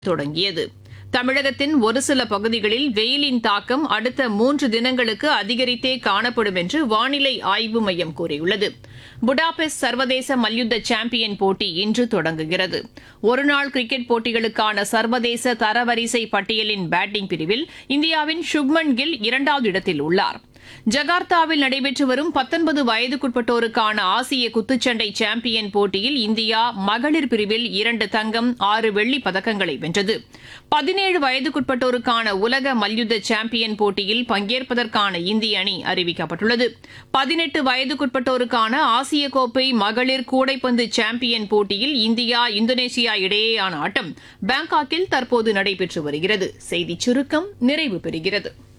தொடங்கியது தமிழகத்தின் ஒரு சில பகுதிகளில் வெயிலின் தாக்கம் அடுத்த மூன்று தினங்களுக்கு அதிகரித்தே காணப்படும் என்று வானிலை ஆய்வு மையம் கூறியுள்ளது புடாபெஸ்ட் சர்வதேச மல்யுத்த சாம்பியன் போட்டி இன்று தொடங்குகிறது ஒருநாள் கிரிக்கெட் போட்டிகளுக்கான சர்வதேச தரவரிசை பட்டியலின் பேட்டிங் பிரிவில் இந்தியாவின் சுப்மன் கில் இரண்டாவது இடத்தில் உள்ளார் ஜகார்த்தாவில் நடைபெற்று வரும் பத்தொன்பது வயதுக்குட்பட்டோருக்கான ஆசிய குத்துச்சண்டை சாம்பியன் போட்டியில் இந்தியா மகளிர் பிரிவில் இரண்டு தங்கம் ஆறு வெள்ளிப் பதக்கங்களை வென்றது பதினேழு வயதுக்குட்பட்டோருக்கான உலக மல்யுத்த சாம்பியன் போட்டியில் பங்கேற்பதற்கான இந்திய அணி அறிவிக்கப்பட்டுள்ளது பதினெட்டு வயதுக்குட்பட்டோருக்கான ஆசிய கோப்பை மகளிர் கூடைப்பந்து சாம்பியன் போட்டியில் இந்தியா இந்தோனேஷியா இடையேயான ஆட்டம் பாங்காக்கில் தற்போது நடைபெற்று வருகிறது செய்திச் சுருக்கம் நிறைவு பெறுகிறது